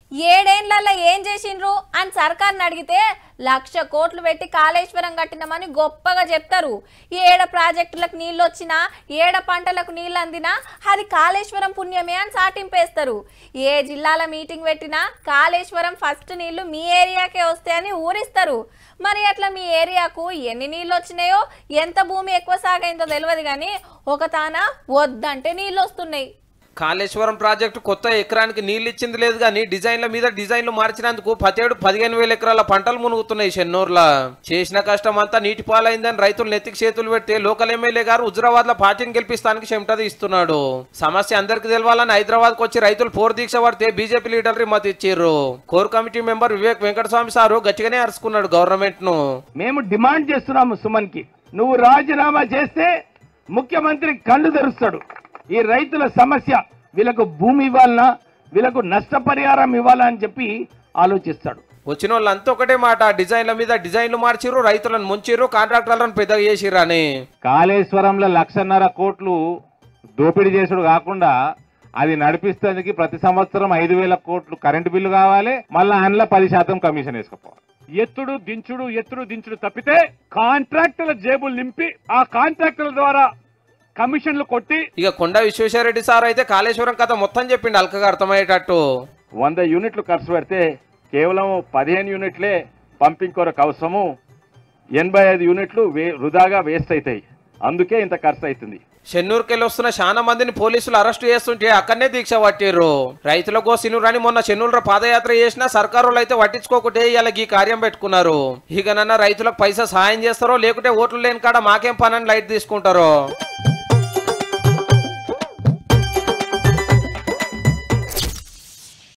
ఏడేండ్లలో ఏం చేసిండ్రు అని సర్కార్ని అడిగితే లక్ష కోట్లు పెట్టి కాళేశ్వరం కట్టినామని గొప్పగా చెప్తారు ఏడ ప్రాజెక్టులకు నీళ్ళు వచ్చినా ఏడ పంటలకు నీళ్ళు అందినా అది కాళేశ్వరం పుణ్యమే అని సాటింపేస్తారు ఏ జిల్లాల మీటింగ్ పెట్టినా కాళేశ్వరం ఫస్ట్ నీళ్లు మీ ఏరియాకే వస్తాయని ఊరిస్తారు మరి అట్లా మీ ఏరియాకు ఎన్ని నీళ్ళు వచ్చినాయో ఎంత భూమి ఎక్కువ సాగైందో తెలియదు కానీ ఒక తాన వద్దంటే నీళ్ళు వస్తున్నాయి కాళేశ్వరం ప్రాజెక్టు కొత్త ఎకరానికి నీళ్ళు ఇచ్చింది లేదు కానీ డిజైన్ల మీద డిజైన్లు మార్చినందుకు పతేడు పదిహేను వేల ఎకరాల పంటలు మునుగుతున్నాయి చెన్నూరులా చేసిన కష్టం అంతా నీటి పాలైందని రైతులు నెత్తికి చేతులు పెడితే లోకల్ ఎమ్మెల్యే గారు హుజరాబాద్ లో పార్టీని గెలిపిస్తానికి చెమటది ఇస్తున్నాడు సమస్య అందరికి తెలవాలని హైదరాబాద్ కు వచ్చి రైతులు పోర్ దీక్ష పడితే బీజేపీ లీడర్ మద్దతు ఇచ్చారు core committee member Vivek Venkataswamy sir గట్టిగానే అరుచుకున్నాడు గవర్నమెంట్ ను మేము డిమాండ్ చేస్తున్నాము సుమన్ కి నువ్వు రాజీనామా చేస్తే ముఖ్యమంత్రి కళ్ళు తెరుస్తాడు ఈ రైతుల సమస్య వీళ్ళకు భూమి ఇవ్వాలనా వీళ్ళకు నష్టపరిహారం ఇవ్వాలా అని చెప్పి ఆలోచిస్తాడు వచ్చిన వాళ్ళంతా ఒకటే మాట డిజైన్ల మీద డిజైన్లు మార్చిర్రు రైతులను ముంచిర్రు కాంట్రాక్టర్లను పెద్దగా చేసిర్రు అని కాళేశ్వరంలో లక్షన్నర కోట్లు దోపిడీ చేసుడు కాకుండా అది నడిపిస్తేందుకు ప్రతి సంవత్సరం ఐదు వేల కోట్లు కరెంటు బిల్లు కావాలి మళ్ళీ అందులో పది శాతం కమిషన్ వేసుకోవాలి ఎత్తుడు దించుడు ఎత్తుడు దించుడు తప్పితే కాంట్రాక్టుల జేబులు నింపి ఆ కాంట్రాక్టుల ద్వారా కమిషన్లు కొట్టి ఇక కొండ విశ్వేశ్వరరెడ్డి సార్ అయితే కాళేశ్వరం కథ మొత్తం చెప్పిండు అల్కగా అర్థమయ్యేటట్టు వంద యూనిట్లు ఖర్చు పెడితే కేవలం పదిహేను యూనిట్లే పంపింగ్ కొరకు అవసరము ఎనభై ఐదు యూనిట్లు వే వృధాగా వేస్ట్ అవుతాయి అందుకే ఇంత ఖర్చు అవుతుంది చెన్నూరుకెళ్ళి వస్తున్న చాలా మందిని పోలీసులు అరెస్ట్ చేస్తుంటే అక్కడనే దీక్ష పట్టిర్రు రైతులకు సినురని మొన్న చెన్నూరు పాదయాత్ర చేసినా సర్కారు అయితే పట్టించుకోకుంటే ఇలా ఈ కార్యం పెట్టుకున్నారు ఇక నన్న రైతులకు పైసా సాయం చేస్తారో లేకుంటే ఓట్లు లేని కాడ మాకేం పనని లైట్ తీసుకుంటారో